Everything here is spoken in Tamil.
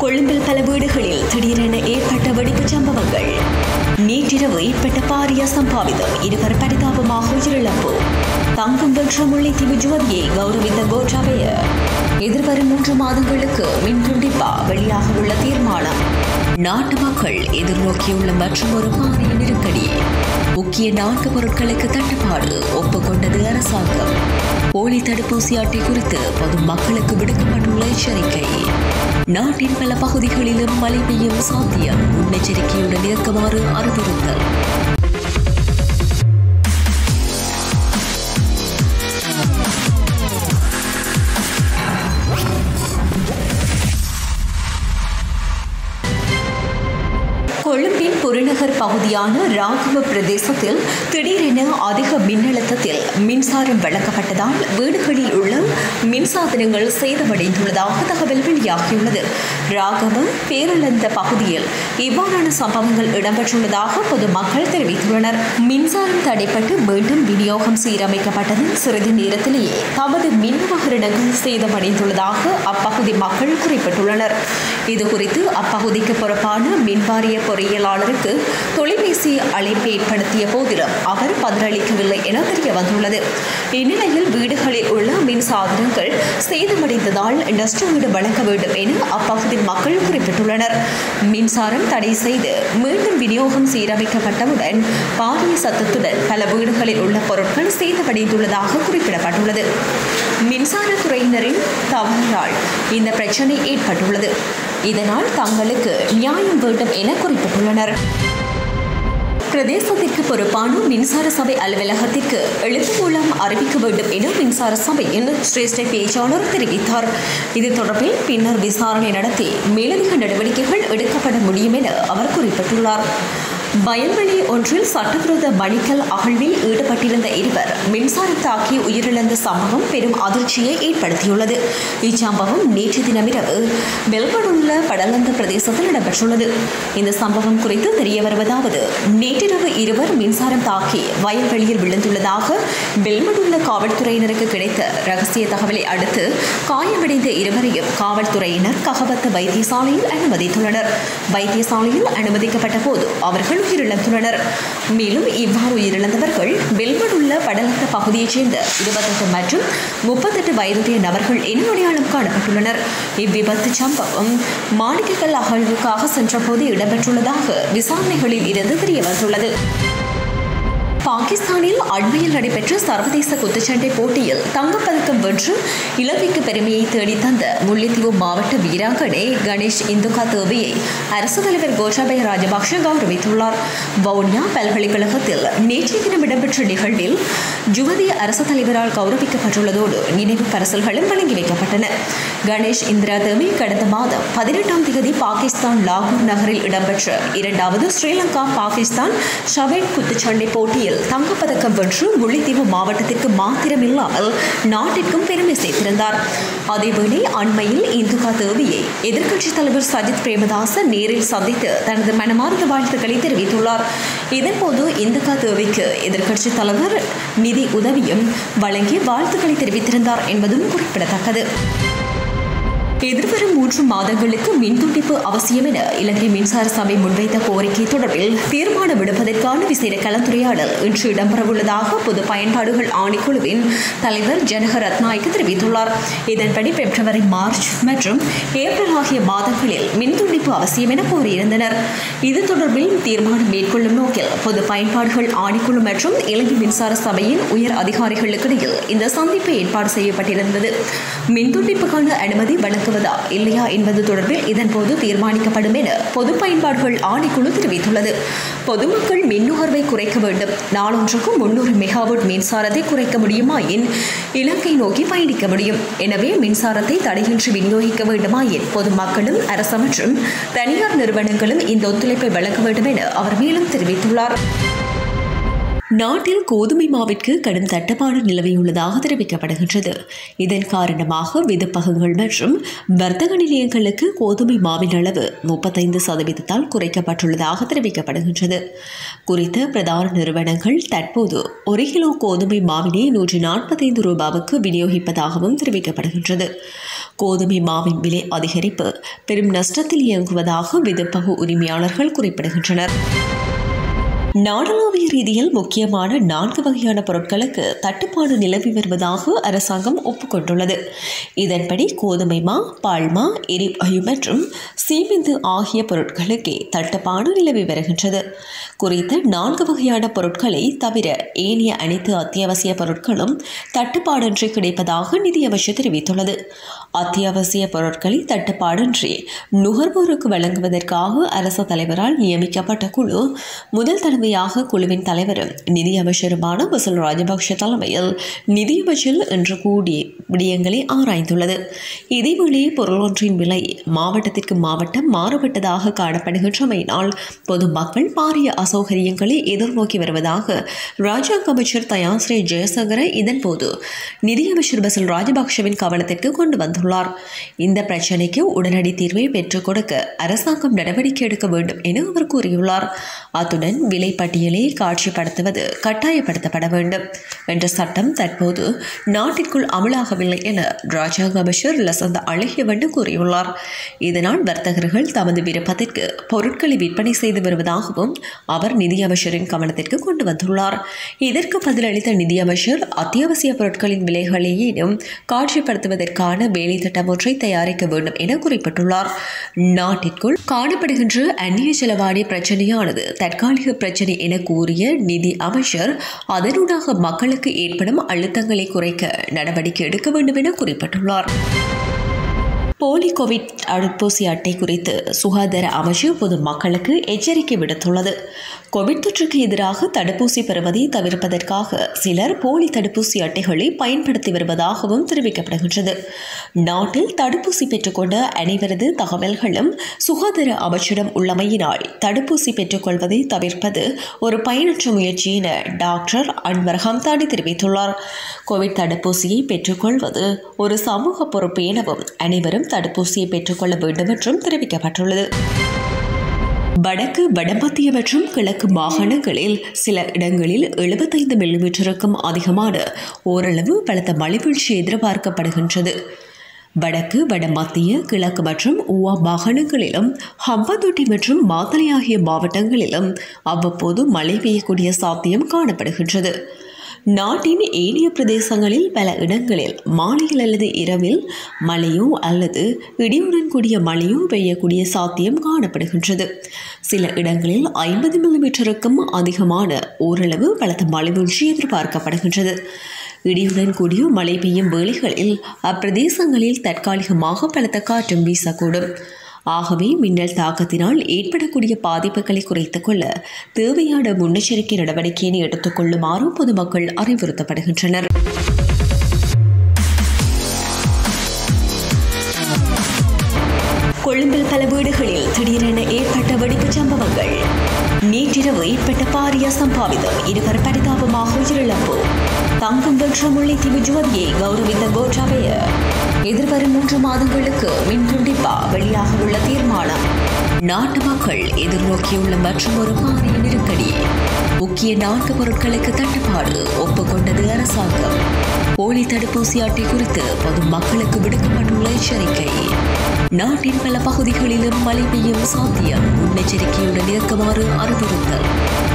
கொழும்பில் பல வீடுகளில் திடீரென ஏற்பட்ட வெடிப்புச் சம்பவங்கள் நேற்றிரவு ஏற்பட்ட பாரிய சம்பாவிதம் இருவர் பரிதாபமாக உயிரிழப்பு தங்கம் வென்ற முல்லைத்தீவு ஜோதியை கௌரவித்த கோட்டாபய எதிர்வரும் மூன்று மாதங்களுக்கு மின் துண்டிப்பா வெளியாக உள்ள தீர்மானம் நாட்டு மக்கள் எதிர்நோக்கியுள்ள மற்றொரு பாரிய நெருக்கடி முக்கிய நான்கு பொருட்களுக்கு தட்டுப்பாடு ஒப்புக்கொண்டது அரசாங்கம் போலி தடுப்பூசி அட்டை குறித்து பொதுமக்களுக்கு விடுக்கப்பட்டுள்ள எச்சரிக்கை நாட்டின் பல பகுதிகளிலும் மழை பெய்யும் சாத்தியம் முன்னெச்சரிக்கையுடன் இருக்குமாறு அறிவுறுத்தல் கொழும்பின் புறநகர் பகுதியான ராகவ பிரதேசத்தில் திடீரென அதிக மின்னழுத்தத்தில் மின்சாரம் வழங்கப்பட்டதால் வீடுகளில் உள்ள மின்சாதனங்கள் சேதமடைந்துள்ளதாக தகவல் வெளியாகியுள்ளது ராகவ பேரளந்த பகுதியில் இவ்வாறான சம்பவங்கள் இடம்பெற்றுள்ளதாக பொதுமக்கள் தெரிவித்துள்ளனர் மின்சாரம் தடைப்பட்டு மீண்டும் விநியோகம் சீரமைக்கப்பட்டதின் சிறிது நேரத்திலேயே தமது மின் உபகரணங்கள் சேதமடைந்துள்ளதாக அப்பகுதி மக்கள் குறிப்பிட்டுள்ளனர் இதுகுறித்து அப்பகுதிக்கு பொறுப்பான மின்வாரிய பொறியியலாளருக்கு தொலைபேசி அழைப்பு ஏற்படுத்திய போதிலும் அவர் பதிலளிக்கவில்லை என தெரிய வந்துள்ளது இந்நிலையில் வீடுகளில் உள்ள மின் சாதனங்கள் சேதமடைந்ததால் நஷ்டஈடு வழங்க வேண்டும் என அப்பகுதி மக்கள் குறிப்பிட்டுள்ளனர் மின்சாரம் தடை செய்து மீண்டும் விநியோகம் சீரமைக்கப்பட்டவுடன் பாரிய சத்தத்துடன் பல வீடுகளில் உள்ள பொருட்கள் சேதமடைந்துள்ளதாக குறிப்பிடப்பட்டுள்ளது மின்சாரத்துறையினரின் தவறால் இந்த பிரச்சனை ஏற்பட்டுள்ளது இதனால் தங்களுக்கு நியாயம் வேண்டும் என குறிப்பிட்டுள்ளனர் பிரதேசத்திற்கு பொறுப்பான மின்சார சபை அலுவலகத்திற்கு எழுத்து மூலம் அறிவிக்க வேண்டும் என மின்சார சபையின் சிரேஷ்ட பேச்சாளர் தெரிவித்தார் இது தொடர்பில் பின்னர் விசாரணை நடத்தி மேலதிக நடவடிக்கைகள் எடுக்கப்பட முடியும் என அவர் குறிப்பிட்டுள்ளார் வயல்வெளி ஒன்றில் சட்டவிரோத மணிக்கல் அகழ்வில் ஈடுபட்டிருந்த இருவர் மின்சாரம் தாக்கி உயிரிழந்த சம்பவம் பெரும் அதிர்ச்சியை ஏற்படுத்தியுள்ளது இச்சம்பவம் நேற்று தினமிரவு மெல்பர்னுள்ள படலந்த பிரதேசத்தில் இடம்பெற்றுள்ளது இந்த சம்பவம் குறித்து தெரிய வருவதாவது நேற்றிரவு இருவர் மின்சாரம் தாக்கி வயல்வெளியில் விழுந்துள்ளதாக பெல்மடுள்ள காவல்துறையினருக்கு கிடைத்த ரகசிய தகவலை அடுத்து காயமடைந்த இருவரையும் காவல்துறையினர் ககவத்த வைத்தியசாலையில் அனுமதித்துள்ளனர் வைத்தியசாலையில் அனுமதிக்கப்பட்ட போது அவர்கள் உயிரிழந்துள்ளனர் மேலும் இவ்வாறு உயிரிழந்தவர்கள் பெல்மடுள்ள படலத்த பகுதியைச் சேர்ந்த இருபத்தெட்டு மற்றும் முப்பத்தெட்டு வயதுடைய நபர்கள் என அடையாளம் காணப்பட்டுள்ளனர் இவ்விபத்து சம்பவம் மாளிகைகள் அகழ்வுக்காக சென்றபோது இடம்பெற்றுள்ளதாக விசாரணைகளில் இருந்து தெரியவந்துள்ளது பாகிஸ்தானில் அண்மையில் நடைபெற்ற சர்வதேச குத்துச்சண்டை போட்டியில் தங்கப்பதக்கம் வென்று இலங்கைக்கு பெருமையை தேடித்தந்த முல்லைத்தீவு மாவட்ட வீராங்கனை கணேஷ் இந்துகா தேவியை அரசு தலைவர் கோட்டாபய ராஜபக்ஷ கௌரவித்துள்ளார் வவுனியா பல்கலைக்கழகத்தில் நேற்றைய தினம் இடம்பெற்ற நிகழ்வில் ஜுவதி அரசு தலைவரால் கௌரவிக்கப்பட்டுள்ளதோடு நினைவு பரிசல்களும் வழங்கி வைக்கப்பட்டன கணேஷ் இந்திரா தேவி கடந்த மாதம் பதினெட்டாம் தேதி பாகிஸ்தான் லாகூர் நகரில் இடம்பெற்ற இரண்டாவது ஸ்ரீலங்கா பாகிஸ்தான் ஷவேட் குத்துச்சண்டை போட்டியில் தங்கப்பதக்கம் வென்று முல்லைத்தீவு மாவட்டத்திற்கு மாத்திரமில்லாமல் நாட்டிற்கும் பெருமை சேர்த்திருந்தார் அதேவேளை அண்மையில் இந்துகா தேவியை எதிர்க்கட்சித் தலைவர் சஜித் பிரேமதாச நேரில் சந்தித்து தனது மனமார்ந்த வாழ்த்துக்களை தெரிவித்துள்ளார் இதன்போது இந்துகா தேவிக்கு எதிர்க்கட்சித் தலைவர் நிதி உதவியும் வழங்கி வாழ்த்துக்களை தெரிவித்திருந்தார் என்பதும் குறிப்பிடத்தக்கது எதிர்வரும் மூன்று மாதங்களுக்கு மின் துண்டிப்பு அவசியம் என இலங்கை மின்சார சபை முன்வைத்த கோரிக்கை தொடர்பில் தீர்மானம் எடுப்பதற்கான விசேட கலந்துரையாடல் இன்று இடம்பெறவுள்ளதாக பொது பயன்பாடுகள் ஆணைக்குழுவின் தலைவர் ஜனக ரத்நாயக்க தெரிவித்துள்ளார் இதன்படி பிப்ரவரி மார்ச் மற்றும் ஏப்ரல் ஆகிய மாதங்களில் மின் துண்டிப்பு அவசியம் என கோரியிருந்தனர் இது தொடர்பில் தீர்மானம் மேற்கொள்ளும் நோக்கில் பொது பயன்பாடுகள் ஆணைக்குழு மற்றும் இலங்கை மின்சார சபையின் உயர் அதிகாரிகளுக்கிடையில் இந்த சந்திப்பு ஏற்பாடு செய்யப்பட்டிருந்தது மின் துண்டிப்புக்கான அனுமதி வழங்க வழங்குவதா இல்லையா என்பது தொடர்பில் இதன்போது தீர்மானிக்கப்படும் என பொது பயன்பாடுகள் ஆணைக்குழு தெரிவித்துள்ளது பொதுமக்கள் மின் நுகர்வை குறைக்க வேண்டும் நாளொன்றுக்கும் முன்னூறு மெகாவாட் மின்சாரத்தை குறைக்க முடியுமாயின் இலங்கை நோக்கி பயணிக்க முடியும் எனவே மின்சாரத்தை தடையின்றி விநியோகிக்க வேண்டுமாயின் பொதுமக்களும் அரசு மற்றும் தனியார் நிறுவனங்களும் இந்த ஒத்துழைப்பை வழங்க வேண்டும் என அவர் மேலும் தெரிவித்துள்ளார் நாட்டில் கோதுமை மாவிற்கு கடும் தட்டுப்பாடு நிலவியுள்ளதாக தெரிவிக்கப்படுகின்றது இதன் காரணமாக விதப்பகங்கள் மற்றும் வர்த்தக நிலையங்களுக்கு கோதுமை மாவின் அளவு முப்பத்தைந்து சதவீதத்தால் குறைக்கப்பட்டுள்ளதாக தெரிவிக்கப்படுகின்றது குறித்த பிரதான நிறுவனங்கள் தற்போது ஒரு கிலோ கோதுமை மாவினை நூற்றி நாற்பத்தைந்து ரூபாவுக்கு விநியோகிப்பதாகவும் தெரிவிக்கப்படுகின்றது கோதுமை மாவின் விலை அதிகரிப்பு பெரும் நஷ்டத்தில் இயங்குவதாக விதப்பகு உரிமையாளர்கள் குறிப்பிடுகின்றனர் நாடளாவிய ரீதியில் முக்கியமான நான்கு வகையான பொருட்களுக்கு தட்டுப்பாடு நிலவி வருவதாக அரசாங்கம் ஒப்புக்கொண்டுள்ளது இதன்படி கோதுமை மா பால்மா எரிவாயு மற்றும் சீமெந்து ஆகிய பொருட்களுக்கே தட்டுப்பாடு நிலவி வருகின்றது குறித்த நான்கு வகையான பொருட்களை தவிர ஏனைய அனைத்து அத்தியாவசிய பொருட்களும் தட்டுப்பாடின்றி கிடைப்பதாக நிதியமைச்சர் தெரிவித்துள்ளது அத்தியாவசிய பொருட்களை தட்டுப்பாடின்றி நுகர்வோருக்கு வழங்குவதற்காக அரசு தலைவரால் நியமிக்கப்பட்ட குழு முதல் தலைமையாக குழுவின் தலைவரும் நிதியமைச்சருமான வசல் ராஜபக்ஷ தலைமையில் நிதியமைச்சர் இன்று கூடிய விடயங்களை ஆராய்ந்துள்ளது இதேவேளை பொருள் ஒன்றின் விலை மாவட்டத்திற்கு மாவட்டம் மாறுபட்டதாக காணப்படுகின்றமையினால் பொதுமக்கள் பாரிய அசௌகரியங்களை எதிர்நோக்கி வருவதாக ராஜாங்க அமைச்சர் தயாஸ்ரீ ஜெயசங்கர இதன்போது நிதியமைச்சர் பசில் ராஜபக்ஷவின் கவனத்திற்கு கொண்டு வந்துள்ளார் இந்த பிரச்சினைக்கு உடனடி தீர்வை பெற்றுக் கொடுக்க அரசாங்கம் நடவடிக்கை எடுக்க வேண்டும் என அவர் கூறியுள்ளார் அத்துடன் விலை பட்டியலை காட்சிப்படுத்துவது கட்டாயப்படுத்தப்பட வேண்டும் என்ற சட்டம் தற்போது நாட்டிற்குள் அமலாகவில்லை என ராஜாங்க அமைச்சர் லசந்த அழகியவண்டு கூறியுள்ளார் இதனால் வர்த்தகர்கள் தமது விருப்பத்திற்கு பொருட்களை விற்பனை செய்து வருவதாகவும் அவர் நிதியமைச்சரின் கவனத்திற்கு கொண்டு வந்துள்ளார் இதற்கு பதிலளித்த நிதியமைச்சர் அத்தியாவசிய பொருட்களின் விலைகளையேனும் காட்சிப்படுத்துவதற்கான வேலை திட்டம் ஒன்றை தயாரிக்க வேண்டும் என குறிப்பிட்டுள்ளார் நாட்டிற்குள் காணப்படுகின்ற அந்நிய செலவாணி பிரச்சனையானது தற்காலிக பிரச்சனை என கூறிய நிதி அமைச்சர் அதனூடாக மக்களுக்கு ஏற்படும் அழுத்தங்களை குறைக்க நடவடிக்கை எடுக்க வேண்டும் என குறிப்பிட்டுள்ளார் போலி கோவிட் தடுப்பூசி அட்டை குறித்து சுகாதார அமைச்சு பொதுமக்களுக்கு எச்சரிக்கை விடுத்துள்ளது கோவிட் தொற்றுக்கு எதிராக தடுப்பூசி பெறுவதை தவிர்ப்பதற்காக சிலர் போலி தடுப்பூசி அட்டைகளை பயன்படுத்தி வருவதாகவும் தெரிவிக்கப்படுகின்றது நாட்டில் தடுப்பூசி பெற்றுக்கொண்ட அனைவரது தகவல்களும் சுகாதார அமைச்சிடம் உள்ளமையினால் தடுப்பூசி பெற்றுக்கொள்வதை தவிர்ப்பது ஒரு பயனற்ற முயற்சி என டாக்டர் அன்வர் ஹம்தானி தெரிவித்துள்ளார் கோவிட் தடுப்பூசியை பெற்றுக்கொள்வது ஒரு சமூக பொறுப்பு எனவும் அனைவரும் தடுப்பூசியை பெற்றுக்கொள்ள வேண்டும் என்றும் தெரிவிக்கப்பட்டுள்ளது வடக்கு வடமத்திய மற்றும் கிழக்கு மாகாணங்களில் சில இடங்களில் எழுபத்தைந்து மில்லிமீட்டருக்கும் அதிகமான ஓரளவு பலத்த மழைவீழ்ச்சி எதிர்பார்க்கப்படுகின்றது வடக்கு வடமத்திய கிழக்கு மற்றும் ஊவா மாகாணங்களிலும் ஹம்பந்தோட்டி மற்றும் மாத்தளை ஆகிய மாவட்டங்களிலும் அவ்வப்போது மழை பெய்யக்கூடிய சாத்தியம் காணப்படுகின்றது நாட்டின் ஏனைய பிரதேசங்களில் பல இடங்களில் மாலையில் அல்லது இரவில் மழையோ அல்லது இடியுடன் கூடிய மழையோ பெய்யக்கூடிய சாத்தியம் காணப்படுகின்றது சில இடங்களில் ஐம்பது மில்லிமீட்டருக்கும் அதிகமான ஓரளவு பலத்த மழை வீழ்ச்சி எதிர்பார்க்கப்படுகின்றது இடியுடன் கூடிய மழை பெய்யும் வேளைகளில் அப்பிரதேசங்களில் தற்காலிகமாக பலத்த காற்றும் வீசக்கூடும் ஆகவே மின்னல் தாக்கத்தினால் ஏற்படக்கூடிய பாதிப்புகளை குறைத்துக் கொள்ள தேவையான முன்னெச்சரிக்கை நடவடிக்கையினை எடுத்துக்கொள்ளுமாறு பொதுமக்கள் அறிவுறுத்தப்படுகின்றனர் கொழும்பில் பல வீடுகளில் திடீரென ஏற்பட்ட வெடிப்புச் சம்பவங்கள் நேற்றிரவு ஏற்பட்ட பாரிய சம்பாவிதம் இருவர் பரிதாபமாக உயிரிழப்பு தங்கம் வென்ற முல்லைத்தீவு ஜோதியை கௌரவித்த கோட்டாபய எதிர்வரும் மூன்று மாதங்களுக்கு மின் துண்டிப்பா வெளியாக உள்ள தீர்மானம் நாட்டு மக்கள் எதிர்நோக்கியுள்ள மற்றும் ஒரு பாரிய நெருக்கடி முக்கிய நான்கு பொருட்களுக்கு தட்டுப்பாடு ஒப்புக்கொண்டது அரசாங்கம் போலி தடுப்பூசி அட்டை குறித்து பொதுமக்களுக்கு விடுக்கப்பட்டுள்ள எச்சரிக்கை நாட்டின் பல பகுதிகளிலும் மழை பெய்யும் சாத்தியம் முன்னெச்சரிக்கையுடன் இருக்குமாறு அறிவுறுத்தல்